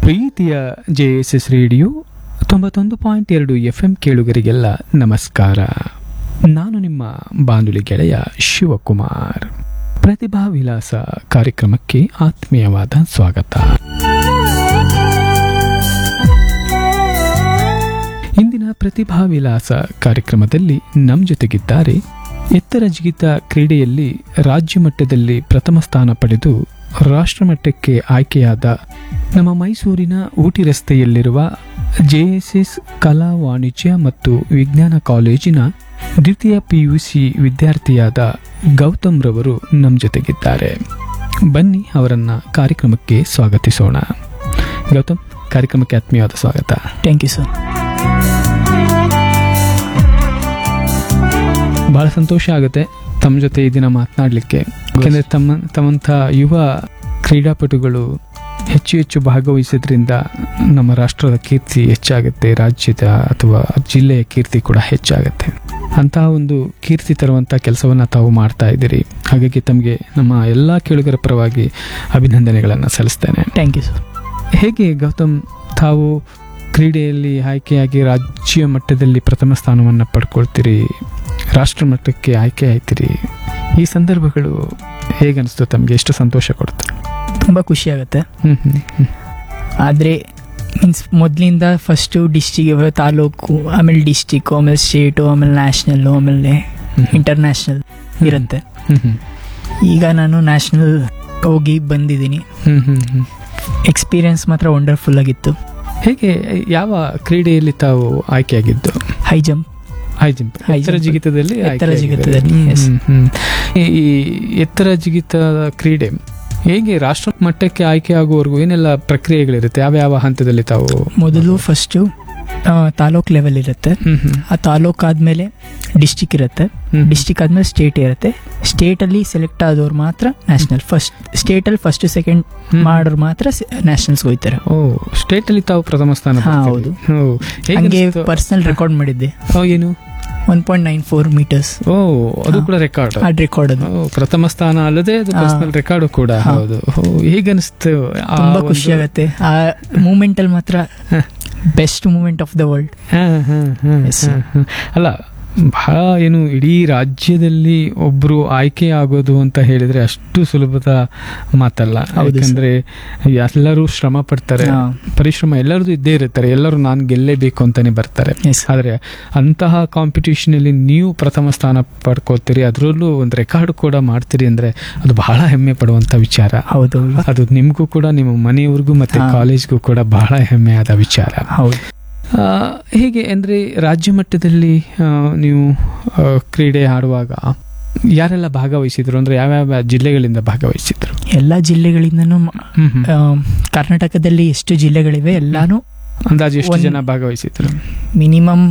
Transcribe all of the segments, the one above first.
ಪ್ರೀತಿಯ J S S radio ತೊಂಬತ್ತೊಂದು point ಎರಡು ಎಫ್ ಎಂ ಕೇಳುಗರಿಗೆಲ್ಲ ನಮಸ್ಕಾರ ನಾನು ನಿಮ್ಮ ಬಾನುಲಿ ಗೆಳೆಯ ಶಿವಕುಮಾರ್ ಪ್ರತಿಭಾ ವಿಲಾಸ ಕಾರ್ಯಕ್ರಮಕ್ಕೆ ಆತ್ಮೀಯವಾದ ಸ್ವಾಗತ ಇಂದಿನ ಪ್ರತಿಭಾ ವಿಲಾಸ ಕಾರ್ಯಕ್ರಮದಲ್ಲಿ ನಮ್ಮ ಜೊತೆಗಿದ್ದಾರೆ ಎತ್ತರ ಜಿಗಿತ ಕ್ರೀಡೆಯಲ್ಲಿ ರಾಜ್ಯ ಮಟ್ಟದಲ್ಲಿ ಪ್ರಥಮ ಸ್ಥಾನ ಪಡೆದು ರಾಷ್ಟ್ರಮಟ್ಟಕ್ಕೆ ಆಯ್ಕೆಯಾದ ನಮ್ಮ ಮೈಸೂರಿನ ಊಟಿ ರಸ್ತೆಯಲ್ಲಿರುವ ಜೆಎಸ್ಎಸ್ ಕಲಾ ವಾಣಿಜ್ಯ ಮತ್ತು ವಿಜ್ಞಾನ ಕಾಲೇಜಿನ ದ್ವಿತೀಯ ಪಿಯುಸಿ ವಿದ್ಯಾರ್ಥಿಯಾದ ಗೌತಮ್ ರವರು ನಮ್ಮ ಜೊತೆಗಿದ್ದಾರೆ ಬನ್ನಿ ಅವರನ್ನ ಕಾರ್ಯಕ್ರಮಕ್ಕೆ ಸ್ವಾಗತಿಸೋಣ ಗೌತಮ್ ಕಾರ್ಯಕ್ರಮಕ್ಕೆ ಆತ್ಮೀಯವಾದ ಸ್ವಾಗತ ಥ್ಯಾಂಕ್ ಯು ಸರ್ ಬಹಳ ಸಂತೋಷ ಆಗುತ್ತೆ ತಮ್ಮ ಜೊತೆ ಈ ದಿನ ಮಾತನಾಡಲಿಕ್ಕೆ ಯಾಕೆಂದರೆ ತಮ್ಮ ತಮ್ಮಂಥ ಯುವ ಕ್ರೀಡಾಪಟುಗಳು ಹೆಚ್ಚು ಹೆಚ್ಚು ಭಾಗವಹಿಸೋದ್ರಿಂದ ನಮ್ಮ ರಾಷ್ಟ್ರದ ಕೀರ್ತಿ ಹೆಚ್ಚಾಗುತ್ತೆ ರಾಜ್ಯದ ಅಥವಾ ಜಿಲ್ಲೆಯ ಕೀರ್ತಿ ಕೂಡ ಹೆಚ್ಚಾಗುತ್ತೆ ಅಂತಹ ಒಂದು ಕೀರ್ತಿ ತರುವಂಥ ಕೆಲಸವನ್ನು ತಾವು ಮಾಡ್ತಾ ಇದ್ದೀರಿ ಹಾಗಾಗಿ ತಮಗೆ ನಮ್ಮ ಎಲ್ಲ ಕೇಳುಗರ ಪರವಾಗಿ ಅಭಿನಂದನೆಗಳನ್ನು ಸಲ್ಲಿಸ್ತೇನೆ ಥ್ಯಾಂಕ್ ಯು ಸರ್ ಹೇಗೆ ಗೌತಮ್ ತಾವು ಕ್ರೀಡೆಯಲ್ಲಿ ಆಯ್ಕೆಯಾಗಿ ರಾಜ್ಯ ಮಟ್ಟದಲ್ಲಿ ಪ್ರಥಮ ಸ್ಥಾನವನ್ನು ಪಡ್ಕೊಳ್ತೀರಿ ರಾಷ್ಟ್ರ ಮಟ್ಟಕ್ಕೆ ಆಯ್ಕೆ ಆಯ್ತೀರಿ ಈ ಸಂದರ್ಭಗಳು ಹೇಗನ್ನಿಸ್ತು ತಮಗೆ ಎಷ್ಟು ಸಂತೋಷ ಕೊಡುತ್ತೆ ತುಂಬ ಖುಷಿ ಆಗುತ್ತೆ ಹ್ಮ್ ಹ್ಮ್ ಹ್ಮ್ ಆದರೆ ಮೀನ್ಸ್ ಮೊದಲಿಂದ ಫಸ್ಟು ಡಿಸ್ಟಿಕ್ ತಾಲೂಕು ಆಮೇಲೆ ಡಿಸ್ಟಿಕ್ಕು ಆಮೇಲೆ ಸ್ಟೇಟು ಆಮೇಲೆ ನ್ಯಾಷನಲ್ಲು ಆಮೇಲೆ ಹ್ಮ್. ಇಂಟರ್ನ್ಯಾಷನಲ್ ಇರುತ್ತೆ ಹ್ಮ್ ಹ್ಮ್ ಈಗ ನಾನು ನ್ಯಾಷನಲ್ ಹೋಗಿ ಬಂದಿದ್ದೀನಿ ಹ್ಮ್ ಹ್ಮ್ ಹ್ಮ್ ಎಕ್ಸ್ಪೀರಿಯನ್ಸ್ ಮಾತ್ರ ವಂಡರ್ಫುಲ್ ಆಗಿತ್ತು ಹೇಗೆ ಯಾವ ಕ್ರೀಡೆಯಲ್ಲಿ ತಾವು ಆಯ್ಕೆಯಾಗಿದ್ದು high jump high jump High ಎತ್ತರ jump. ಜಿಗಿತದಲ್ಲಿ ಎತ್ತರ ಆಯ್ಕೆಯಾಗಿದ್ದಾರೆ. ಜಿಗಿತದಲ್ಲಿ, ಹ್ಮ್, yes. ಹ್ಮ್, ಹ್ಮ್. ಈ ಈ ಎತ್ತರ ಜಿಗಿತ ಕ್ರೀಡೆ ಹೇಗೆ ರಾಷ್ಟ್ರ ಮಟ್ಟಕ್ಕೆ ಆಯ್ಕೆ ಆಗುವವರೆಗೂ ಏನೆಲ್ಲ ಪ್ರಕ್ರಿಯೆಗಳಿರುತ್ತೆ ಯಾವ ಯಾವ ಹಂತದಲ್ಲಿ ತಾವು ಮೊದಲು ಫಸ್ಟು ತಾಲೂಕ್ ಲೆವೆಲ್ ಇರುತ್ತೆ ಹ್ಮ್ ಹ್ಮ್ ಆ ತಾಲೂಕ್ ಆದಮೇಲೆ ಡಿಸ್ಟಿಕ್ ಇರುತ್ತೆ ಹ್ಮ್. ಡಿಸ್ಟಿಕ್ ಆದ್ಮೇಲೆ ಸ್ಟೇಟ್ ಇರುತ್ತೆ ಸ್ಟೇಟಲ್ಲಿ ಸೆಲೆಕ್ಟ್ ಆದವ್ರು ಮಾತ್ರ ನ್ಯಾಷನಲ್ ಫಸ್ಟ್ ಸ್ಟೇಟಲ್ಲಿ ಫಸ್ಟ್ ಸೆಕೆಂಡ್ ಹ್ಮ್. ಮಾಡೋರು ಮಾತ್ರ ನ್ಯಾಷನಲ್ಸ್ ಹೋಗ್ತಾರೆ ಓ ಸ್ಟೇಟ್ ಅಲ್ಲಿ ತಾವು ಪ್ರಥಮ ಸ್ಥಾನ ಹಾ, ಪಡ್ತೀರಿ. ಹೌದು. ಓ, ಹೇಗೆ ಹಂಗೆ ಅನ್ಸ್ತು? ಪರ್ಸನಲ್ ರೆಕಾರ್ಡ್ ಮಾಡಿದ್ದೆ ಓ, ಏನು one point nine four meters ಓ ಅದು ಹಾ. ಕೂಡ ರೆಕಾರ್ಡ್ ಆ ರೆಕಾರ್ಡ್ ಅದು ಓ ಪ್ರಥಮ ಸ್ಥಾನ ಅಲ್ಲದೆ ಅದು ಹಾ. ಪರ್ಸನಲ್ ರೆಕಾರ್ಡ್ ಕೂಡ ಹಾ. ಹೌದು ಓ, ಹೇಗನ್ಸ್ತು ಆ ತುಂಬಾ ಒಂದು- ಖುಷಿ ಆಗತ್ತೆ ಆ ಮೂಮೆಂಟ್ ಅಲ್ಲಿ ಮಾತ್ರ ಹ. Best moment of the world ಹಾ, ಹಾ, ಹಾ, Yes, ಹಾ, ಹಾ. ಅಲ್ಲ ಬಹಳ ಏನು ಇಡೀ ರಾಜ್ಯದಲ್ಲಿ ಒಬ್ರು ಆಯ್ಕೆ ಆಗೋದು ಅಂತ ಹೇಳಿದ್ರೆ ಅಷ್ಟು ಸುಲಭದ ಮಾತಲ್ಲ ಹೌದು ಸರ್. ಯಾಕಂದ್ರೆ ಎಲ್ಲರೂ ಶ್ರಮ ಪಡ್ತಾರೆ ಹಾ. ಪರಿಶ್ರಮ ಎಲ್ಲರದು ಇದ್ದೇ ಇರ್ತಾರೆ ಎಲ್ಲರೂ ನಾನು ಗೆಲ್ಲೇಬೇಕು ಅಂತಾನೆ ಬರ್ತಾರೆ ಎಸ್ ಆದರೆ ಅಂತಹ ಕಾಂಪಿಟೇಷನ್ ಅಲ್ಲಿ ನೀವು ಪ್ರಥಮ ಸ್ಥಾನ ಪಡ್ಕೋತೀರಿ ಅದರಲ್ಲೂ ಒಂದು ರೆಕಾರ್ಡ್ ಕೂಡ ಮಾಡ್ತೀರಿ ಅಂದ್ರೆ ಅದು ಬಹಳ ಹೆಮ್ಮೆ ಪಡುವಂತ ವಿಚಾರ ಹೌದು ಅದು ನಿಮಗೂ ಕೂಡ ನಿಮ್ಮ ಮನೆಯವ್ರಿಗೂ ಮತ್ತೆ ಹಾ. ಕಾಲೇಜ್ಗೂ ಕೂಡ ಬಹಳ ಹೆಮ್ಮೆಯಾದ ವಿಚಾರ ಹೌದು ಆ, ಹೇಗೆ ಅಂದ್ರೆ ರಾಜ್ಯ ಮಟ್ಟದಲ್ಲಿ ಆ, ನೀವು ಆ, ಕ್ರೀಡೆ ಆಡುವಾಗ ಯಾರೆಲ್ಲ ಭಾಗವಹಿಸಿದ್ರು ಅಂದ್ರೆ ಯಾವ್ಯಾವ ಜಿಲ್ಲೆಗಳಿಂದ ಭಾಗವಹಿಸಿದ್ರು ಎಲ್ಲ ಜಿಲ್ಲೆಗಳಿಂದನೂ ಮ- ಹ್ಮ್ ಹ್ಮ್. ಆ, ಕರ್ನಾಟಕದಲ್ಲಿ ಎಷ್ಟು ಜಿಲ್ಲೆಗಳಿವೆ ಎಲ್ಲಾನು ಅಂದಾಜು ಎಷ್ಟು ಒಂದ್- ಜನ ಭಾಗವಹಿಸಿದ್ರು ಮಿನಿಮಮ್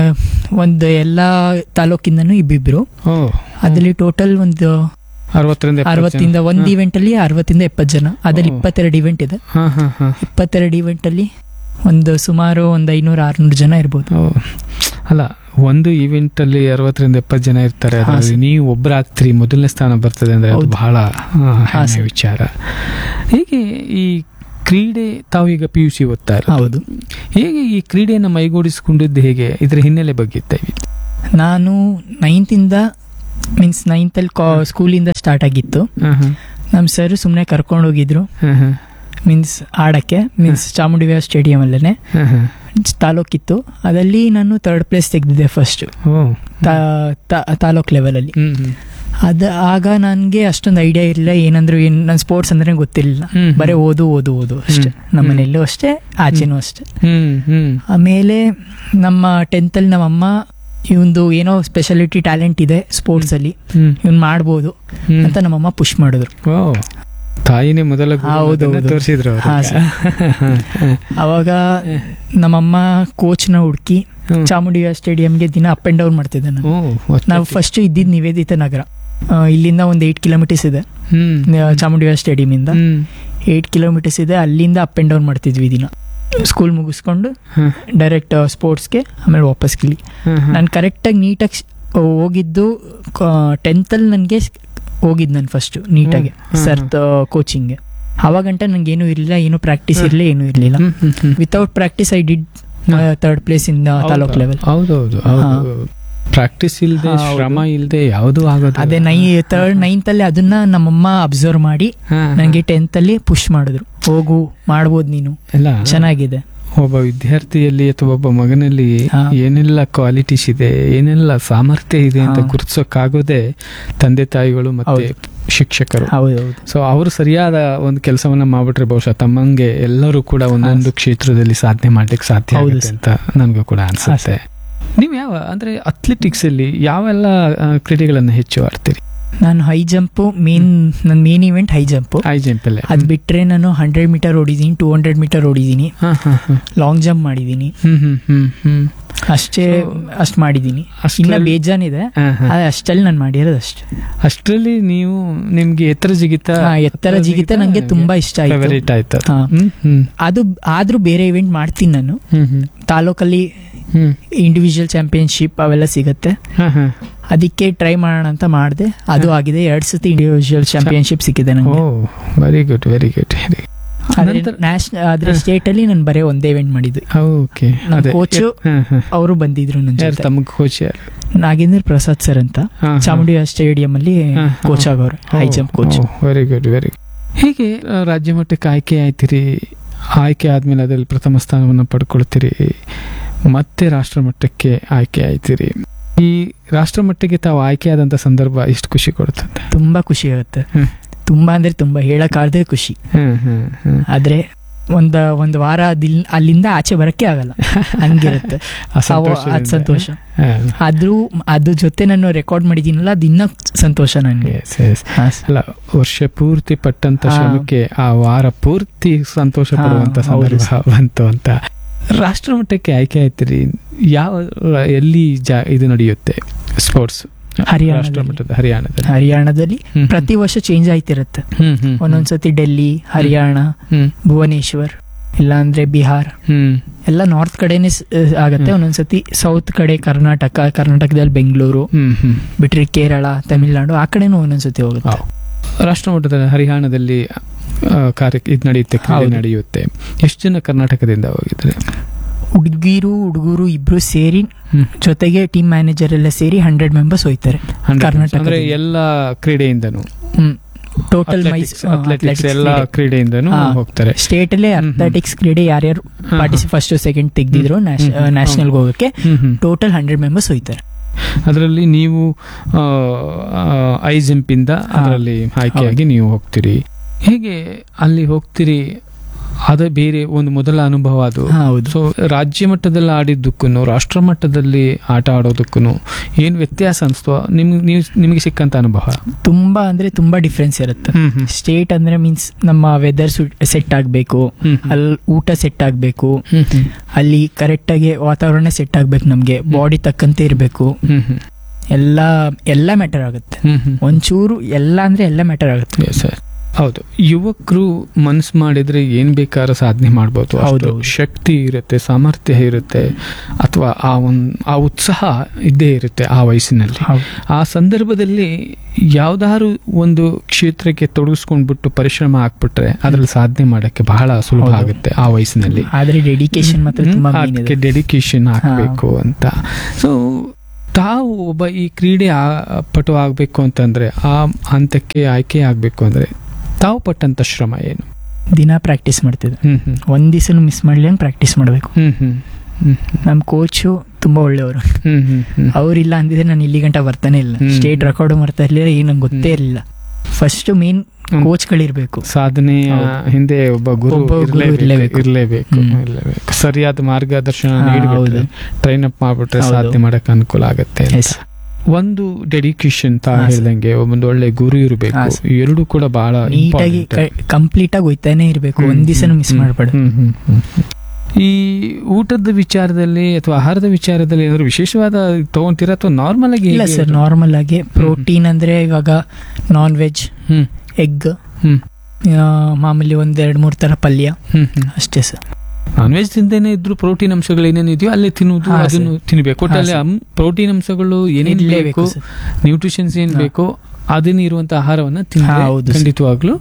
ಒಂದು ಎಲ್ಲ ತಾಲೂಕಿಂದನೂ ಇಬ್ಬಿಬ್ರು ಓ ಅದರಲ್ಲಿ ಟೋಟಲ್ ಒಂದು ಅರವತ್ತರಿಂದ ಎಪ್ಪತ್ತು ಜನ. ಅರವತ್ತಿಂದ ಒಂದು ಹಾ. ಇವೆಂಟ್ ಅಲ್ಲಿ ಅರವತ್ತಿಂದ ಎಪ್ಪತ್ತು ಜನ ಅದ್ರಲ್ಲಿ ಓ. ಇಪ್ಪತ್ತೆರಡು ಇವೆಂಟ್ ಇದೆ ಹಾ ಹಾ ಹಾ ಇಪ್ಪತ್ತೆರಡು ಇವೆಂಟ್ ಅಲ್ಲಿ ಒಂದು ಸುಮಾರು ಒಂದು ಐನೂರು ಆರ್ನೂರು ಜನ ಇರ್ಬೋದು ಓ, ಅಲ್ಲ ಒಂದು ಇವೆಂಟ್ ಅಲ್ಲಿ ಅರವತ್ತರಿಂದ ಎಪ್ಪತ್ತು ಜನ ಇರ್ತಾರೆ ಹಾ, ಅದರಲ್ಲಿ ಸರ್. ನೀವು ಒಬ್ಬರಾಗ್ತೀರಿ ಮೊದಲನೇ ಸ್ಥಾನ ಬರ್ತದೆ ಅಂದ್ರೆ ಅದು ಹೌದು. ಬಹಳ ಆ, ಹಾ, ಹೆಮ್ಮೆ ಸರ್. ವಿಚಾರ ಹೇಗೆ ಈ ಕ್ರೀಡೆ ತಾವು ಈಗ ಪಿ ಯು ಸಿ ಓದ್ತಾ ಇರೋದು ಹೌದು ಹೇಗೆ ಈ ಕ್ರೀಡೆಯನ್ನು ಮೈಗೂಡಿಸಿಕೊಂಡಿದ್ದು ಹೇಗೆ ಇದರ ಹಿನ್ನೆಲೆ ಬಗ್ಗೆ ದಯವಿಟ್ಟು ನಾನು ನೈನ್ತಿಂದ ಮೀನ್ಸ್ ನೈನ್ತಲ್ಲಿ ಕಾ ಸ್ಕೂಲಿಂದ ಸ್ಟಾರ್ಟ್ ಆಗಿತ್ತು ನಮ್ಮ ಸರ್ ಸುಮ್ಮನೆ ಕರ್ಕೊಂಡು ಹೋಗಿದ್ರು ಮೀನ್ಸ್ ಆಡಕ್ಕೆ ಮೀನ್ಸ್ ಚಾಮುಂಡಿ ವಿಹಾರ್ ಸ್ಟೇಡಿಯಂ ಅಲ್ಲೇ ತಾಲೂಕಿತ್ತು ಅದಲ್ಲಿ ನಾನು ಥರ್ಡ್ ಪ್ಲೇಸ್ ತೆಗೆದಿದ್ದೆ ಫಸ್ಟ್ ಓ ತಾಲೂಕ್ ಲೆವೆಲಲ್ಲಿ ಹ್ಮ್ ಹ್ಮ್. ಅದ ಆಗ ನನಗೆ ಅಷ್ಟೊಂದು ಐಡಿಯಾ ಇರಲಿಲ್ಲ ಏನಂದ್ರೆ ಏನು ನನ್ನ ಸ್ಪೋರ್ಟ್ಸ್ ಅಂದ್ರೆ ಗೊತ್ತಿರಲಿಲ್ಲ ಹ್ಮ್. ಬರೀ ಓದು ಓದು ಓದು ಅಷ್ಟೇ ಹ್ಮ್. ನಮ್ಮ ಮನೆಯಲ್ಲೂ ಅಷ್ಟೇ ಆಚೆನೂ ಅಷ್ಟೇ ಹ್ಮ್ ಹ್ಮ್ ಆಮೇಲೆ ನಮ್ಮ ಟೆಂತಲ್ಲಿ ನಮ್ಮಮ್ಮ ಇವಂದು ಏನೋ ಸ್ಪೆಷಾಲಿಟಿ ಟ್ಯಾಲೆಂಟ್ ಇದೆ ಸ್ಪೋರ್ಟ್ಸ್ ಅಲ್ಲಿ ಹ್ಮ್ ಇವ್ನು ಮಾಡ್ಬೋದು ಹ್ಮ್. ಅಂತ ನಮ್ಮಮ್ಮ ಪುಷ್ ಮಾಡಿದ್ರು ಓ ತಾಯಿನೇ ಮೊದಲ ಗುರು ಹೌದು, ಅನ್ನೋದನ್ನ ಹೌದು. ತೋರಿಸಿದ್ರು ಅವ್ರಿಗೆ. ಹಾ, ಸರ್. ಅವಾಗ ನಮ್ಮಮ್ಮ ಕೋಚ್ನ ಹುಡುಕಿ ಹ್ಮ್. ಚಾಮುಂಡಿ ಸ್ಟೇಡಿಯಂಗೆ ದಿನ ಅಪ್ ಅಂಡ್ ಡೌನ್ ಮಾಡ್ತಿದ್ದೆ ನಾನು ಓ, ಒತ್ತಕ್ಕೆ. ನಾವು ಫಸ್ಟ್ ಇದ್ದಿದ್ದು ನಿವೇದಿತ ನಗರ ಆ, ಇಲ್ಲಿಂದ ಒಂದು ಏಯ್ಟ್ ಕಿಲೋಮೀಟರ್ಸ್ ಇದೆ ಹ್ಮ್ ಆ, ಚಾಮುಂಡಿ ಸ್ಟೇಡಿಯಂ ಇಂದ ಹ್ಮ್ ಏಯ್ಟ್ ಕಿಲೋಮೀಟರ್ಸ್ ಇದೆ ಅಲ್ಲಿಂದ ಅಪ್ ಅಂಡ್ ಡೌನ್ ಮಾಡ್ತಿದ್ವಿ ದಿನ ಸ್ಕೂಲ್ ಮುಗಿಸ್ಕೊಂಡು ಹ್ಮ್. ಡೈರೆಕ್ಟ್ ಸ್ಪೋರ್ಟ್ಸ್ಗೆ ಆಮೇಲೆ ವಾಪಸ್ ಕಿಲಿ ಹ್ಮ್, ಹ್ಮ್. ನಾನು ಕರೆಕ್ಟಾಗಿ ನೀಟಾಗಿ ಹೋಗಿದ್ದು ಟೆಂತಲ್ಲಿ ನನಗೆ ಹೋಗಿದ್ದು ನಾನು ಫಸ್ಟು ನೀಟಾಗಿ ಹ್ಮ್, ಹ್ಮ್, ಸರ್ ಕೋಚಿಂಗ್ಗೆ ಅವಾಗಂಟ ನಂಗೆ ಏನೂ ಇರಲಿಲ್ಲ ಏನು ಪ್ರಾಕ್ಟೀಸ್ ಇರಲಿಲ್ಲ ಏನೂ ಇರಲಿಲ್ಲ ಹ್ಮ್, ಹ್ಮ್, ಹ್ಮ್. Without practice I did third place in taluk level ಹೌದೌದು ಹೌದು ಪ್ರಾಕ್ಟೀಸ್ ಇಲ್ಲದೆ ಹಾ, ಹೌದು. ಶ್ರಮ ಇಲ್ಲದೆ ಯಾವುದು ಆಗೋದು ಅದೇ ನೈ ಥರ್ಡ್ ನೈನ್ತ್ ಅಲ್ಲಿ ಅದನ್ನ ನಮ್ಮಮ್ಮ ಅಬ್ಸರ್ವ್ ಮಾಡಿ ಹಾ, ಹಾ. ನನಗೆ ಟೆಂತ್ ಅಲ್ಲಿ ಪುಷ್ ಮಾಡಿದ್ರು ಹೋಗು ಮಾಡ್ಬೋದು ನೀನು ಎಲ್ಲ ಚೆನ್ನಾಗಿದೆ ಒಬ್ಬ ವಿದ್ಯಾರ್ಥಿಯಲ್ಲಿ ಅಥವಾ ಒಬ್ಬ ಮಗನಲ್ಲಿ ಹಾ. ಏನೆಲ್ಲ ಕ್ವಾಲಿಟೀಸ್ ಇದೆ ಏನೆಲ್ಲ ಸಾಮರ್ಥ್ಯ ಇದೆ ಅಂತ ಹಾ. ಗುರುತಿಸೋಕ್ಕಾಗೋದೇ ತಂದೆ ತಾಯಿಗಳು ಮತ್ತೆ ಶಿಕ್ಷಕರು ಹೌದೌದು ಸೊ ಅವರು ಸರಿಯಾದ ಒಂದು ಕೆಲಸವನ್ನ ಮಾಡ್ಬಿಟ್ರೆ ಬಹುಶಃ ತಮ್ಮಂಗೆ ಎಲ್ಲರೂ ಕೂಡ ಒಂದೊಂದು ಕ್ಷೇತ್ರದಲ್ಲಿ ಸಾಧನೆ ಮಾಡ್ಲಿಕ್ಕೆ ಸಾಧ್ಯ ಹೌದು ಆಗುತ್ತೆ ಅಂತ ನನಗೂ ಕೂಡ ಅನ್ಸುತ್ತೆ ನೀವು ಯಾವ ಅಂದ್ರೆ ಅಥ್ಲೆಟಿಕ್ಸ್ ಅಲ್ಲಿ ಯಾವೆಲ್ಲ ಆ, ಕ್ರೀಡೆಗಳನ್ನ ಹೆಚ್ಚು ಆಡ್ತೀರಿ ನಾನು ಹೈ ಜಂಪ್ ಮೇನ್ ನನ್ನ main event high jump high jump ಅಲ್ಲೇ ಅದ್ ಬಿಟ್ರೆ ನಾನು ಹಂಡ್ರೆಡ್ ಮೀಟರ್ ಓಡಿದೀನಿ ಟೂ ಹಂಡ್ರೆಡ್ ಮೀಟರ್ ಓಡಿದೀನಿ ಹಾ, ಹಾ, ಹಾ. ಲಾಂಗ್ ಜಂಪ್ ಮಾಡಿದೀನಿ ಹ್ಮ್ ಹ್ಮ್ ಹ್ಮ್ ಹ್ಮ್ ಅಷ್ಟೇ So, ಅಷ್ಟ್ ಮಾಡಿದೀನಿ ಇನ್ನ ಅಷ್ಟ್ರಲ್ಲಿ- ಬೇಜಾನಿದೆ ಹಾ, ಹಾ. ಆದ್ರೆ ಅಷ್ಟಲ್ಲಿ ನಾನು ಮಾಡಿರೋದು ಅಷ್ಟೇ ಅಷ್ಟರಲ್ಲಿ ನೀವು ನಿಮ್ಗೆ ಎತ್ತರ ಜಿಗಿತ ಹಾ, ಎತ್ತರ ಜಿಗಿತ ನಂಗೆ ತುಂಬಾ ಇಷ್ಟ ಆಯ್ತು ಫೇವರೇಟ್ ಆಯ್ತು ಅದು. ಹಾ. ಹ್ಮ್ ಹ್ಮ್ ಅದು ಆದ್ರೂ ಬೇರೆ ಇವೆಂಟ್ ಮಾಡ್ತೀನಿ ನಾನು ಹ್ಮ್ ಹ್ಮ್ ತಾಲೂಕಲ್ಲಿ ಹ್ಮ್ ಇಂಡಿವಿಜುವಲ್ ಚಾಂಪಿಯನ್ಶಿಪ್ ಅವೆಲ್ಲ ಸಿಗುತ್ತೆ ಹಾ, ಹಾ. ಅದಕ್ಕೆ ಟ್ರೈ ಮಾಡೋಣ ಅಂತ ಮಾಡಿದೆ ಅದು ಆಗಿದೆ ಎರಡ್ ಸತಿ ಇಂಡಿವಿಜುವಲ್ ಚಾಂಪಿಯನ್ಶಿಪ್ ಸಿಕ್ಕಿದೆ ಓ ನಂಗೆ ವೆರಿ ಗುಡ್ ವೆರಿ ಗುಡ್ ಆದ್ರೆ ನಂತರ- ನ್ಯಾಷನಲ್ ಆದ್ರೆ ಸ್ಟೇಟ್ ಅಲ್ಲಿ ನಾನು ಬರೀ ಒಂದೇ ಇವೆಂಟ್ ಮಾಡಿದ್ದು ಓಕೆ ನಮ್ ಅದೇ coach- ಹಾ, ಹಾ. ಅವರು ಬಂದಿದ್ರು ನನ್ನ ಯಾರು ಜೊತೆ ತಮ್ಮ ಕೋಚ್ ಯಾರು ನಾಗೇಂದ್ರ ಪ್ರಸಾದ್ ಸರ್ ಅಂತ ಹಾ, ಹಾ. ಚಾಮುಂಡಿ ಸ್ಟೇಡಿಯಂ ಅಲ್ಲಿ ಹಾ, ಹಾ. ಕೋಚ್ ಆಗೋರು high jump coach very good very good ಹೀಗೆ ಆ, ರಾಜ್ಯ ಮಟ್ಟಕ್ಕೆ ಆಯ್ಕೆ ಆಯ್ತಿರಿ ಆಯ್ಕೆ ಆದ್ಮೇಲೆ ಅದ್ರಲ್ಲಿ ಪ್ರಥಮ ಸ್ಥಾನವನ್ನು ಪಡ್ಕೊಳ್ತೀರಿ ಮತ್ತೆ ರಾಷ್ಟ್ರ ಮಟ್ಟಕ್ಕೆ ಆಯ್ಕೆ ಆಯ್ತಿರಿ ಈ ರಾಷ್ಟ್ರ ಮಟ್ಟಿಗೆ ತಾವು ಆಯ್ಕೆ ಆದಂತ ಸಂದರ್ಭ ಎಷ್ಟು ಖುಷಿ ಕೊಡುತ್ತದೆ ತುಂಬಾ ಖುಷಿ ಆಗುತ್ತೆ ಹ್ಮ್. ತುಂಬಾ ಅಂದ್ರೆ ತುಂಬಾ ಹೇಳಕ್ಕಾಗದೆ ಖುಷಿ ಹ್ಮ್ ಹ್ಮ್ ಹ್ಮ್ ಆದ್ರೆ ಒಂದ ಒಂದ್ ವಾರ ಅದಿಲ್- ಅಲ್ಲಿಂದ ಆಚೆ ಬರಕ್ಕೆ ಆಗಲ್ಲ ಹಂಗಿರುತ್ತೆ ಆ ಅವು- ಸಂತೋಷದಿಂದ. ಅದ್ ಸಂತೋಷ ಹಾ. ಆದ್ರೂ ಅದ್ರ ಜೊತೆ ನಾನು ರೆಕಾರ್ಡ್ ಮಾಡಿದ್ದೀನಲ್ಲ ಅದು ಇನ್ನ ಸಂತೋಷ ನನಗೆ Yes, yes. ಹಾ, ಅಲ್ಲ ವರ್ಷ ಪೂರ್ತಿ ಪಟ್ಟಂತ ಹಾ. ಶ್ರಮಕ್ಕೆ ಆ ವಾರ ಪೂರ್ತಿ ಸಂತೋಷ ಹಾ, ಪಡುವಂತ ಹೌದು ಸಂದರ್ಭ ಬಂತು ಅಂತ ರಾಷ್ಟ್ರ ಮಟ್ಟಕ್ಕೆ ಆಯ್ಕೆ ಆಯ್ತಿರಿ ಯಾವ ಎಲ್ಲಿ ಜಾ ಇದು ನಡೆಯುತ್ತೆ ಸ್ಪೋರ್ಟ್ಸ್ ಹರಿಯಾಣದಲ್ಲಿ. ರಾಷ್ಟ್ರ ಮಟ್ಟದ ಹರಿಯಾಣದಲ್ಲಿ ಹರಿಯಾಣದಲ್ಲಿ ಹ್ಮ್, ಪ್ರತಿ ವರ್ಷ ಚೇಂಜ್ ಆಯ್ತಿರತ್ತೆ ಹ್ಮ್, ಹ್ಮ್, ಒಂದೊಂದ್ಸತಿ ಡೆಲ್ಲಿ ಹರಿಯಾಣ ಹ್ಮ್, ಭುವನೇಶ್ವರ್ ಇಲ್ಲಾಂದ್ರೆ ಬಿಹಾರ್ ಹ್ಮ್, ಎಲ್ಲ ನಾರ್ತ್ ಕಡೆನೆ ಸ್- ಆಗತ್ತೆ ಹ್ಮ್. ಒಂದೊಂದ್ಸತಿ ಸೌತ್ ಕಡೆ ಕರ್ನಾಟಕ ಕರ್ನಾಟಕದಲ್ಲಿ ಬೆಂಗಳೂರು ಹ್ಮ್, ಹ್ಮ್. ಬಿಟ್ರೆ ಕೇರಳ ತಮಿಳ್ನಾಡು ಆ ಕಡೆನೂ ಒಂದೊಂದ್ಸತಿ ಹೋಗುತ್ತೆ ವಾವ್. ರಾಷ್ಟ್ರ ಮಟ್ಟದ ಹರಿಯಾಣದಲ್ಲಿ ಆ, ಕಾರ್ಯ ಇದು ನಡೆಯುತ್ತೆ ಕ್ರೀಡೆ ಹೌದು. ನಡೆಯುತ್ತೆ ಎಷ್ಟು ಜನ ಕರ್ನಾಟಕದಿಂದ ಹೋಗಿದ್ರೆ ಹುಡುಗಿರು ಹುಡುಗರು ಇಬ್ರು ಸೇರಿ ಹ್ಮ್. ಜೊತೆಗೆ ಟೀಮ್ ಮ್ಯಾನೇಜರ್ ಎಲ್ಲ ಸೇರಿ ಹಂಡ್ರೆಡ್ ಮೆಂಬರ್ಸ್ ಹೋಯ್ತಾರೆ 100 ಕರ್ನಾಟಕದಿಂದ. ಅಂದ್ರೆ ಎಲ್ಲ ಕ್ರೀಡೆಯಿಂದನು ಟೋಟಲ್ ಅಥ್ಲೆಟಿಕ್ಸ್ ಎಲ್ಲ ಕ್ರೀಡೆಯಿಂದನು ಹಾ. ಹೋಗ್ತಾರೆ ಸ್ಟೇಟ್ ಅಲ್ಲೇ ಹ್ಮ್, ಹ್ಮ್. ಅಥ್ಲೆಟಿಕ್ಸ್ ಕ್ರೀಡೆ ಯಾರ್ಯಾರು ಹಾ, ಪಾರ್ಟಿಸಿ ಫಸ್ಟ್ ಸೆಕೆಂಡ್ ತೆಗ್ದಿದ್ರು ಹ್ಮ್, ಹ್ಮ್, ನ್ಯಾಷನಲ್ ಹೋಗಕ್ಕೆ ಹ್ಮ್, ಹ್ಮ್. ಟೋಟಲ್ ಹಂಡ್ರೆಡ್ ಮೆಂಬರ್ಸ್ ಹೋಯ್ತಾರೆ ಅದರಲ್ಲಿ ನೀವು ಐ ಜಂಪ್ ಇಂದ ಅದರಲ್ಲಿ ಆಯ್ಕೆಯಾಗಿ ನೀವು ಹೋಗ್ತೀರಿ ಹೇಗೆ ಅಲ್ಲಿ ಹೋಗ್ತೀರಿ ಅದ ಬೇರೆ ಒಂದು ಮೊದಲ ಅನುಭವ ಅದು ಹಾ, ಹೌದು ಸೊ ರಾಜ್ಯ ಮಟ್ಟದಲ್ಲಿ ಆಡಿದ್ದಕ್ಕೂ ರಾಷ್ಟ್ರ ಮಟ್ಟದಲ್ಲಿ ಆಟ ಆಡೋದಕ್ಕೂ ಏನ್ ವ್ಯತ್ಯಾಸ ಅನ್ಸ್ತೋ ನಿಮ್ಗೆ ನೀವು ನಿಮಗೆ ಸಿಕ್ಕಂತ ಅನುಭವ ತುಂಬಾ ಅಂದ್ರೆ ತುಂಬಾ ಡಿಫ್ರೆನ್ಸ್ ಇರುತ್ತೆ ಹ್ಮ್, ಹ್ಮ್. ಸ್ಟೇಟ್ ಅಂದ್ರೆ ಮೀನ್ಸ್ ನಮ್ಮ ವೆದರ್ ಸೆಟ್ ಆಗ್ಬೇಕು ಹ್ಮ್, ಹ್ಮ್. ಅಲ್ಲಿ ಊಟ ಸೆಟ್ ಆಗ್ಬೇಕು ಹ್ಮ್, ಹ್ಮ್. ಅಲ್ಲಿ ಕರೆಕ್ಟ್ ಆಗಿ ವಾತಾವರಣ ಸೆಟ್ ಆಗ್ಬೇಕು ನಮ್ಗೆ ಬಾಡಿ ತಕ್ಕಂತೆ ಇರಬೇಕು ಹ್ಮ್, ಹ್ಮ್. ಎಲ್ಲ ಎಲ್ಲ ಮ್ಯಾಟರ್ ಆಗುತ್ತೆ ಹ್ಮ್, ಹ್ಮ್. ಒಂಚೂರು ಎಲ್ಲ ಅಂದ್ರೆ ಎಲ್ಲ ಮ್ಯಾಟರ್ ಆಗುತ್ತೆ Yes, sir. ಹೌದು ಯುವಕರು ಮನ್ಸ್ ಮಾಡಿದ್ರೆ ಏನ್ ಬೇಕಾದ್ರೂ ಸಾಧನೆ ಮಾಡ್ಬೋದು ಅಷ್ಟು ಹೌದು, ಹೌದು. ಶಕ್ತಿ ಇರುತ್ತೆ ಸಾಮರ್ಥ್ಯ ಇರುತ್ತೆ ಅಥವಾ ಆ ಒಂದ್ ಆ ಉತ್ಸಾಹ ಇದ್ದೇ ಇರುತ್ತೆ ಆ ವಯಸ್ಸಿನಲ್ಲಿ ಆ ಸಂದರ್ಭದಲ್ಲಿ ಯಾವ್ದಾದ್ರು ಒಂದು ಕ್ಷೇತ್ರಕ್ಕೆ ತೊಡಗಿಸ್ಕೊಂಡ್ಬಿಟ್ಟು ಪರಿಶ್ರಮ ಹಾಕ್ಬಿಟ್ರೆ ಅದ್ರಲ್ಲಿ ಸಾಧನೆ ಮಾಡಕ್ಕೆ ಬಹಳ ಸುಲಭ ಹೌದು. ಆಗುತ್ತೆ ಆ ವಯಸ್ಸಿನಲ್ಲಿ ಆದ್ರೆ ಡೆಡಿಕೇಶನ್ ಮಾತ್ರ ತುಂಬಾ ಮೇನ್ ಅದಕ್ಕೆ ಇದೆ ಡೆಡಿಕೇಶನ್ ಹಾಕಬೇಕು ಅಂತ ಸೊ ತಾವು ಒಬ್ಬ ಈ ಕ್ರೀಡೆ ಆ- ಪಟು ಆಗ್ಬೇಕು ಅಂತಂದ್ರೆ ಆ ಹಂತಕ್ಕೆ ಆಯ್ಕೆ ಆಗ್ಬೇಕು ಅಂದ್ರೆ ತಾವು ಪಟ್ಟಂತ ಶ್ರಮ ಏನು ದಿನ ಪ್ರಾಕ್ಟೀಸ್ ಮಾಡ್ತಿದ್ದೆ ಹ್ಮ್ ಹ್ಮ್ ಒಂದ್ ದಿವಸ ಮಿಸ್ ಮಾಡ್ಲಿ ಪ್ರಾಕ್ಟೀಸ್ ಮಾಡ್ಬೇಕು ಹ್ಮ್ ಹ್ಮ್ ಹ್ಮ್ ನಮ್ ಕೋಚು ತುಂಬಾ ಒಳ್ಳೆಯವರು ಹ್ಮ್ ಹ್ಮ್ ಹ್ಮ್ ಅವ್ರಿಲ್ಲ ಅಂದಿದ್ರೆ ನಾನು ಇಲ್ಲಿ ಗಂಟ ಬರ್ತಾನೆ ಇಲ್ಲ ಹ್ಮ್. ಸ್ಟೇಟ್ ರೆಕಾರ್ಡ್ ಮಾಡ್ತಾ ಇರ್ಲಿಲ್ಲ ಏನು ನಂಗೆ ಗೊತ್ತೇ ಹ್ಮ್. ಇರಲಿಲ್ಲ ಫಸ್ಟ್ ಮೇನ್ ಹ್ಮ್. ಕೋಚ್ಗಳಿರ್ಬೇಕು ಸಾಧನೆಯ ಹೌದು. ಹಿಂದೆ ಒಬ್ಬ ಗುರು ಒಬ್ಬ ಗುರು ಇರ್ಲೇಬೇಕು ಇರ್ಲೇಬೇಕು. ಇರ್ಲೇಬೇಕು ಹ್ಮ್. ಇರ್ಲೇಬೇಕು ಸರಿಯಾದ ಮಾರ್ಗದರ್ಶನ ಹಾ, ನೀಡಿಬಿಟ್ರೆ ಹೌದು. ಟ್ರೈನ್ ಅಪ್ ಮಾಡ್ಬಿಟ್ರೆ ಹೌದು. ಸಾಧನೆ ಮಾಡಕ್ ಅನುಕೂಲ ಆಗತ್ತೆ ಅಂತ. Yes. ಒಂದು ಡೆಡಿಕೇಶನ್ ತಾ ಹಾ, ಸರ್. ಹೇಳ್ದಂಗೆ ಒಂದು ಒಳ್ಳೆ ಗುರು ಇರಬೇಕು ಹಾ, ಸರ್. ಎರಡು ಕೂಡ ಬಹಳ ನೀಟಾಗಿ important. ಕಂಪ್ಲೀಟ್ ಆಗಿ ಹೋಯ್ತಾನೆ ಇರ್ಬೇಕು ಹ್ಮ್, ಒಂದ್ ದಿವಸನೂ ಹ್ಮ್, ಮಿಸ್ ಹ್ಮ್, ಮಾಡ್ಬೇಡ ಹ್ಮ್, ಹ್ಮ್, ಹ್ಮ್, ಹ್ಮ್. ಈ ಊಟದ ವಿಚಾರದಲ್ಲಿ ಅಥವಾ ಆಹಾರದ ವಿಚಾರದಲ್ಲಿ ಏನಾದ್ರು ವಿಶೇಷವಾದ ತಗೊಂತೀರಾ ಅಥವಾ ನಾರ್ಮಲ್ ಆಗಿ ಇಲ್ಲ ಹೇಗೆ ಸರ್ ಅದು? ನಾರ್ಮಲ್ ಆಗಿ ಪ್ರೋಟೀನ್ ಅಂದ್ರೆ ಇವಾಗ ನಾನ್ ವೆಜ್ ಹ್ಮ್ ಎಗ್ ಹ್ಮ್ ಮಾಮೂಲಿ ಒಂದ್ ಎರಡ್ ಮೂರ್ ತರ ಪಲ್ಯ ಹ್ಮ್ ಹ್ಮ್ ಅಷ್ಟೇ ಸರ್ ನಾನ್ ವೆಜ್ ತಿಂದೇನೆ ಇದ್ರು ಪ್ರೋಟೀನ್ ಅಂಶಗಳು ಏನೇನಿದೆಯೋ ಅಲ್ಲೇ ತಿನ್ನುವುದು ಹಾ, ಅದನ್ನು ತಿನ್ಬೇಕು ಹಾ, ಒಟ್ಟಲ್ಲಿ ಸರ್. ಪ್ರೋಟೀನ್ ಅಂಶಗಳು ಏನೇನ್ ಇರ್ಲೇಬೇಕು ಬೇಕು ಸರ್ ನ್ಯೂಟ್ರಿಷನ್ಸ್ ಏನ್ ಹಾ. ಬೇಕೋ ಅದನ್ನ ಇರುವಂತ ಆಹಾರವನ್ನ ಹಾ, ತಿಂದ್ರೆ ಹೌದು ಸರ್. ಖಂಡಿತವಾಗ್ಲೂ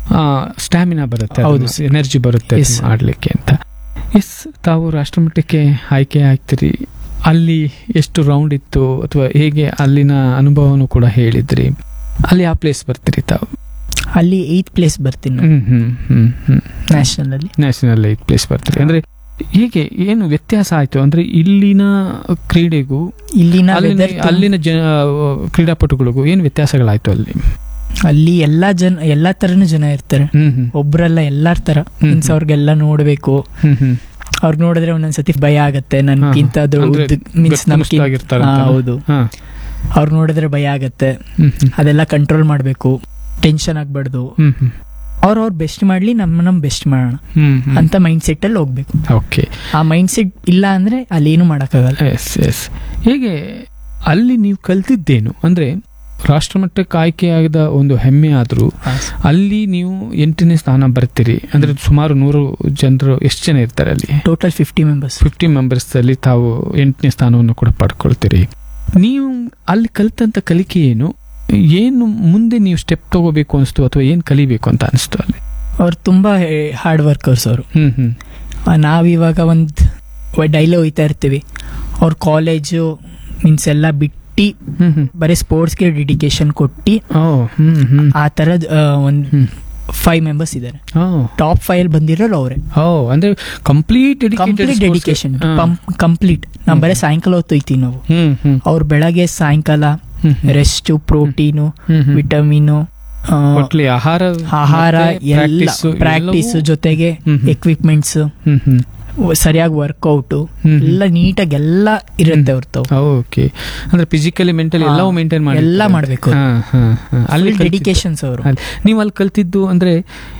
ಸ್ಟ್ಯಾಮಿನಾ ಬರುತ್ತೆ ಹೌದು ಎನರ್ಜಿ ಬರುತ್ತೆ Yes, ಅದನ್ನ sir. ಆಡ್ಲಿಕ್ಕೆ ಅಂತ ಎಸ್ ತಾವು ರಾಷ್ಟ್ರಮಟ್ಟಕ್ಕೆ ಆಯ್ಕೆ ಆಗ್ತೀರಿ ಅಲ್ಲಿ ಎಷ್ಟು ರೌಂಡ್ ಇತ್ತು ಅಥವಾ ಹೇಗೆ ಅಲ್ಲಿನ ಅನುಭವನು ಕೂಡ ಹೇಳಿದ್ರಿ ಅಲ್ಲಿ ಯಾವ ಪ್ಲೇಸ್ ಬರ್ತೀರಿ ತಾವು ಅಲ್ಲಿ ಏಯ್ತ್ ಪ್ಲೇಸ್ ಬರ್ತೀನಿ ಹ್ಮ್ ಹ್ಮ್ ಹ್ಮ್ ಹ್ಮ್ ನ್ಯಾಷನಲ್ ಅಲ್ಲಿ ನ್ಯಾಷನಲ್ ಏತ್ ಪ್ಲೇಸ್ ಬರ್ತೀರಿ ಅಂದ್ರೆ ಹೇಗೆ ಏನು ವ್ಯತ್ಯಾಸ ಆಯ್ತು ಅಂದ್ರೆ ಇಲ್ಲಿನ ಕ್ರೀಡೆಗೂ ಇಲ್ಲಿನ ಅಲ್ಲಿನ weather ತುಂಬ- ಅಲ್ಲಿನ ಜನ ಕ್ರೀಡಾಪಟುಗಳಿಗೂ ಏನು ವ್ಯತ್ಯಾಸಗಳಾಯ್ತು ಅಲ್ಲಿ ಅಲ್ಲಿ ಎಲ್ಲಾ ಜನ ಎಲ್ಲಾ ತರನು ಜನ ಇರ್ತಾರೆ ಹ್ಮ್ ಹ್ಮ್ ಒಬ್ರಲ್ಲ ಎಲ್ಲಾರ್ ತರ ಹ್ಮ್. ಮೀನ್ಸ್ ಅವ್ರಿಗೆಲ್ಲ ನೋಡ್ಬೇಕು ಹ್ಮ್ ಹ್ಮ್ ಅವ್ರಿಗೆ ನೋಡಿದ್ರೆ ಒಂದೊಂದ್ಸತಿ ಭಯ ಆಗತ್ತೆ ಹಾ, ನನ್ಗಿಂತ ಅದು ಅಂದ್ರೆ ಮೀನ್ಸ್ ನಮ್ಗೆ ಗಟ್ಟುಮುಷ್ಟಾಗಿರ್ತಾರೆ ಅಂತ. ಹೌದು ಹಾ. ಅವ್ರು ನೋಡಿದ್ರೆ ಭಯ ಆಗತ್ತೆ ಹ್ಮ್ ಹ್ಮ್. ಅದೆಲ್ಲ ಕಂಟ್ರೋಲ್ ಮಾಡ್ಬೇಕು ಟೆನ್ಷನ್ ಆಗ್ಬಾರ್ದು ಹ್ಮ್ ಹ್ಮ್. ಅವ್ರ ಅವ್ರ ಬೆಸ್ಟ್ ಮಾಡ್ಲಿ ನಮ್ಮ ನಮ್ ಬೆಸ್ಟ್ ಮಾಡೋಣ ಹ್ಮ್ ಹ್ಮ್. ಅಂತ ಮೈಂಡ್ ಸೆಟ್ ಅಲ್ಲಿ ಹೋಗ್ಬೇಕು ಓಕೆ ಆ ಮೈಂಡ್ ಸೆಟ್ ಇಲ್ಲ ಅಂದ್ರೆ ಅಲ್ಲಿ ಏನು ಮಾಡಕ್ಕಾಗಲ್ಲ ಎಸ್ ಎಸ್ ಹೇಗೆ ಅಲ್ಲಿ ನೀವು ಕಲ್ತಿದ್ದೇನು ಅಂದ್ರೆ ರಾಷ್ಟ್ರಮಟ್ಟಕ್ಕೆ ಆಯ್ಕೆಯಾದ ಒಂದು ಹೆಮ್ಮೆ ಆದ್ರೂ ಅಲ್ಲಿ ನೀವು ಎಂಟನೇ ಸ್ಥಾನ ಬರ್ತೀರಿ ಅಂದ್ರೆ ಸುಮಾರು ನೂರು ಜನರು ಎಷ್ಟು ಜನ ಇರ್ತಾರೆ ಅಲ್ಲಿ total fifty members fifty members ಅಲ್ಲಿ ತಾವು ಎಂಟನೇ ಸ್ಥಾನವನ್ನು ಕೂಡ ಪಡ್ಕೊಳ್ತೀರಿ ನೀವು ಅಲ್ಲಿ ಕಲಿತಂತ ಕಲಿಕೆ ಏನು ಏನು ಮುಂದೆ ನೀವು ಸ್ಟೆಪ್ ತಗೋಬೇಕು ಅನಿಸ್ತು ಅಥವಾ ಏನು ಕಲಿಬೇಕು ಅಂತ ಅನಿಸ್ತು ಅಲ್ಲಿ ಅವ್ರು ತುಂಬಾ ಹಾರ್ಡ್ ವರ್ಕರ್ಸ್ ಅವರು ಹ್ಮ್ ಹ್ಮ್ ನಾವಿವಾಗ ಒಂದ್ ಡೈಲಿ ಹೋಯ್ತಾ ಇರ್ತೀವಿ ಅವ್ರ ಕಾಲೇಜು ಮೀನ್ಸ್ ಎಲ್ಲ ಬಿಟ್ಟು ಹ್ಮ್ ಹ್ಮ್ ಬರೀ ಸ್ಪೋರ್ಟ್ಸ್ಗೆ ಡೆಡಿಕೇಶನ್ ಕೊಟ್ಟು ಓ ಹ್ಮ್ ಹ್ಮ್ ಆ ತರದ್ ಆ, ಒಂದ್ ಹ್ಮ್. ಫೈವ್ ಮೆಂಬರ್ಸ್ ಇದ್ದಾರೆ ಓ ಟಾಪ್ ಫೈವ್ ಬಂದಿರೋರು ಅವರೇ ಓ ಅಂದ್ರೆ ಕಂಪ್ಲೀಟ್ ಕಂಪ್ಲೀಟ್ ಡೆಡಿಕೇಶನ್ ಕಂಪ್ಲೀಟ್ ನಾವು ಬರೀ ಸಾಯಂಕಾಲ ಹೊತ್ತು ಹೋಯ್ತೀವಿ ನಾವು ಹ್ಮ್ ಹ್ಮ್ ಅವ್ರು ಬೆಳಗ್ಗೆ ಸಾಯಂಕಾಲ ಹ್ಮ್ ಹ್ಮ್. ರೆಸ್ಟ್ ಪ್ರೋಟೀನು ಹ್ಮ್ ಹ್ಮ್. ವಿಟಮಿನು ಒಟ್ಲಿ ಆಹಾರ ಆಹಾರ ಮತ್ತೆ ಎಲ್ಲ practice ಪ್ರಾಕ್ಟೀಸ್ ಎಲ್ಲವೂ- ಜೊತೆಗೆ ಹ್ಮ್ ಹ್ಮ್. ಎಕ್ವಿಪ್ಮೆಂಟ್ಸ್ ಹ್ಮ್ ಹ್ಮ್ ಸರಿಯಾಗಿ ವರ್ಕೌಟ್ ಹ್ಮ್ ಹ್ಮ್. ಎಲ್ಲ ನೀಟಾಗಿ ಎಲ್ಲ ಇರುತ್ತೆ ಅವ್ರದ್ದು ಓಕೆ ಅಂದ್ರೆ ಫಿಸಿಕಲಿ ಮೆಂಟಲಿ ಹಾ. ಎಲ್ಲವೂ ಮೇಂಟೈನ್ ಮಾಡಿ ಎಲ್ಲ ಮಾಡ್ಬೇಕು ಹಾ, ಹಾ, ಹಾ. ಅಲ್ಲಿ ಕಲ್ತಿದ್ದು- ಡೆಡಿಕೇಶನ್ಸ್ ಅವರು ಅಲ್ಲಿ- ನೀವು ಅಲ್ಲಿ ಕಲ್ತಿದ್ದು ಅಂದ್ರೆ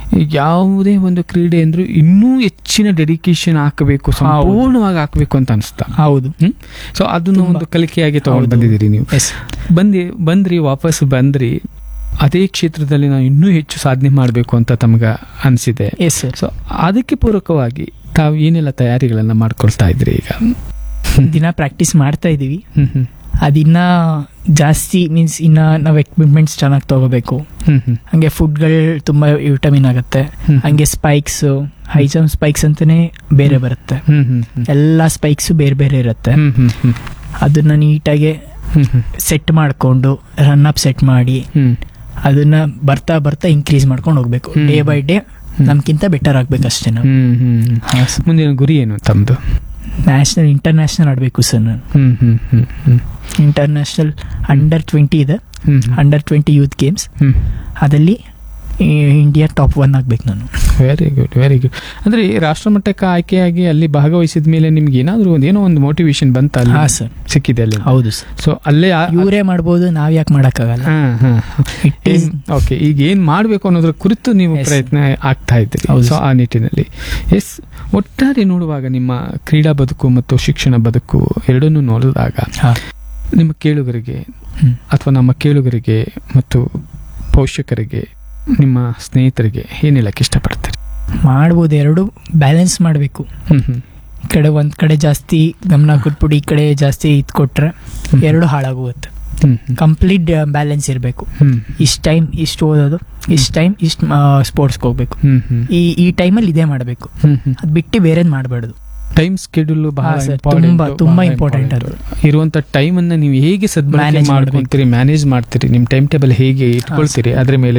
ಯಾವುದೇ ಒಂದು ಕ್ರೀಡೆ ಅಂದ್ರೂ ಇನ್ನೂ ಹೆಚ್ಚಿನ ಡೆಡಿಕೇಶನ್ ಹಾಕಬೇಕು ಸಂಪೂರ್ಣವಾಗಿ ಹಾಕಬೇಕು ಅಂತ ಅನಿಸ್ತಾ ಹೌದು ಸೊ ಅದನ್ನು ತುಂಬಾ. ಒಂದು ಕಲಿಕೆಯಾಗಿ ತಗೊಂಡು ಹೌದು. ಬಂದಿದ್ದೀರಿ ನೀವು ಎಸ್ ಬಂದಿ ಬಂದ್ರಿ ವಾಪಸ್ ಬಂದ್ರಿ ಅದೇ ಕ್ಷೇತ್ರದಲ್ಲಿ ನಾವು ಇನ್ನೂ ಹೆಚ್ಚು ಸಾಧನೆ ಮಾಡಬೇಕು ಅಂತ ತಮಗ ಅನಿಸಿದೆ ಎಸ್ ಸರ್ ಸೊ ಅದಕ್ಕೆ ಪೂರಕವಾಗಿ ತಾವು ಏನೆಲ್ಲ ತಯಾರಿಗಳನ್ನ ಮಾಡ್ಕೊಳ್ತಾ ಇದ್ರಿ ಈಗ ದಿನ ಪ್ರಾಕ್ಟೀಸ್ ಮಾಡ್ತಾ ಇದೀವಿ ಹ್ಮ್ ಹ್ಮ್ ಅದಿನ್ನ ಜಾಸ್ತಿ ಮೀನ್ಸ್ ಇನ್ನ ನಾವು ಎಕ್ವಿಪ್ಮೆಂಟ್ಸ್ ಚೆನ್ನಾಗಿ ತಗೋಬೇಕು ಹ್ಮ್ ಹ್ಮ್ ಹಂಗೆ ಫುಡ್ಗಳು ತುಂಬಾ ವಿಟಮಿನ್ ಆಗುತ್ತೆ ಹ್ಮ್. ಹಂಗೆ ಸ್ಪೈಕ್ಸ್ ಹೈ ಜಂಪ್ ಸ್ಪೈಕ್ಸ್ ಅಂತಾನೆ ಬೇರೆ ಬರುತ್ತೆ ಹ್ಮ್ ಹ್ಮ್ ಹ್ಮ್. ಎಲ್ಲ ಸ್ಪೈಕ್ಸ್ ಬೇರೆ ಬೇರೆ ಇರುತ್ತೆ ಹ್ಮ್ ಹ್ಮ್ ಹ್ಮ್. ಅದನ್ನ ನೀಟಾಗಿ ಹ್ಮ್ ಹ್ಮ್. ಸೆಟ್ ಮಾಡ್ಕೊಂಡು ರನ್ ಅಪ್ ಸೆಟ್ ಮಾಡಿ ಹ್ಮ್. ಅದನ್ನ ಬರ್ತಾ ಬರ್ತಾ ಇನ್ಕ್ರೀಸ್ ಮಾಡ್ಕೊಂಡು ಹೋಗ್ಬೇಕು ಹ್ಮ್. ಡೇ ಬೈ ಡೇ ಹ್ಮ್. ನಮ್ಗಿಂತ ಬೆಟರ್ ಆಗ್ಬೇಕಷ್ಟೇ ನಾವು ಹ್ಮ್ ಹ್ಮ್ ಹ್ಮ್. ಮುಂದಿನ ಗುರಿ ಏನು ತಮ್ದು ನ್ಯಾಷನಲ್ ಇಂಟರ್ನ್ಯಾಷನಲ್ ಆಡ್ಬೇಕು ಸರ್ ನಾನು ಹ್ಮ್ ಹ್ಮ್ ಹ್ಮ್ ಹ್ಮ್. ಇಂಟರ್ನ್ಯಾಷನಲ್ ಅಂಡರ್ ಟ್ವೆಂಟಿ ಇದೆ ಹ್ಮ್ ಹ್ಮ್. ಅಂಡರ್ ಟ್ವೆಂಟಿ ಯೂತ್ ಗೇಮ್ಸ್ ಹ್ಮ್ ಅದಲ್ಲಿ ಇಂಡಿಯಾ ಟಾಪ್ ಒನ್ ಆಗ್ಬೇಕು ನಾನು ವೆರಿ ಗುಡ್ ವೆರಿ ಗುಡ್ ಅಂದ್ರೆ ಈ ರಾಷ್ಟ್ರಮಟ್ಟಕ್ಕೆ ಆಯ್ಕೆಯಾಗಿ ಅಲ್ಲಿ ಭಾಗವಹಿಸಿದ ಮೇಲೆ ನಿಮ್ಗೆ ಏನಾದ್ರು ಒಂದು ಏನೋ ಒಂದು ಮೋಟಿವೇಶನ್ ಬಂತ ಅಲ್ಲಿ ಹಾ ಸರ್ ಸಿಕ್ಕಿದೆ ಅಲ್ಲಿ ಹೌದು ಸರ್ ಸೊ ಅಲ್ಲೇ ಆ- ಇವರೇ ಮಾಡ್ಬೋದು ನಾವ್ ಯಾಕೆ ಮಾಡಕ್ಕಾಗಲ್ಲ ಹಾ, ಹಾ. ಇಟ್ ಈಸ್ ಓಕೆ ಈಗ ಏನ್ ಮಾಡ್ಬೇಕು ಅನ್ನೋದ್ರ ಕುರಿತು ನೀವು Yes, ಪ್ರಯತ್ನ ಆಗ್ತಾ ಇದ್ದೀರಿ ಹೌದು, ಸೊ sir. ಆ ನಿಟ್ಟಿನಲ್ಲಿ ಎಸ್ ಒಟ್ಟಾರೆ ನೋಡುವಾಗ ನಿಮ್ಮ ಕ್ರೀಡಾ ಬದುಕು ಮತ್ತು ಶಿಕ್ಷಣ ಬದುಕು ಎರಡನ್ನೂ ನೋಡಿದಾಗ ಹಾ. ನಿಮ್ಮ ಕೇಳುಗರಿಗೆ ಹ್ಮ್. ಅಥವಾ ನಮ್ಮ ಕೇಳುಗರಿಗೆ ಮತ್ತು ಪೋಷಕರಿಗೆ ನಿಮ್ಮ ಸ್ನೇಹಿತರಿಗೆ ಏನ್ ಹೇಳಕ್ ಇಷ್ಟಪಡ್ತೀರಿ ಮಾಡ್ಬೋದು ಎರಡು ಬ್ಯಾಲೆನ್ಸ್ ಮಾಡಬೇಕು ಹ್ಮ್ ಹ್ಮ್ ಈ ಕಡೆ ಒಂದ್ ಕಡೆ ಜಾಸ್ತಿ ಗಮನ ಕೊಟ್ಬಿಟ್ಟು ಈ ಕಡೆ ಜಾಸ್ತಿ ಇದ್ ಕೊಟ್ರೆ ಹ್ಮ್. ಎರಡು ಹಾಳಾಗೋಗುತ್ತೆ ಹ್ಮ್ ಹ್ಮ್. ಕಂಪ್ಲೀಟ್ ಬ್ಯಾಲೆನ್ಸ್ ಇರಬೇಕು ಹ್ಮ್ ಇಷ್ಟ ಟೈಮ್ ಇಷ್ಟು ಓದೋದು ಇಷ್ಟ ಟೈಮ್ ಇಷ್ಟು ಸ್ಪೋರ್ಟ್ಸ್ಗೆ ಹೋಗ್ಬೇಕು ಹ್ಮ್ ಹ್ಮ್ ಈ ಈ ಟೈಮಲ್ಲಿ ಇದೇ ಮಾಡಬೇಕು ಹ್ಮ್ ಹ್ಮ್ ಅದ್ ಬಿಟ್ಟು ಬೇರೆದ್ ಮಾಡಬಾರ್ದು ಟೈಮ್ ಸ್ಕೆಡ್ಯೂಲ್ ಬಹಳ ಹಾ, sir. important, ತುಂಬಾ, ತುಂಬಾ ಬಹಳ important ಅದು. ಇರುವಂತ ಟೈಮ್ ಅನ್ನ ನೀವು ಹೇಗೆ ಸದ್ಬಳಕೆ Manage ಮಾಡ್ಕೊಂತೀರಿ ಮ್ಯಾನೇಜ್ ಮಾಡ್ತೀರಿ ನಿಮ್ ಟೈಮ್ ಟೇಬಲ್ ಹೇಗೆ ಇಟ್ಕೊಳ್ತೀರಿ ಅದ್ರ ಮೇಲೆ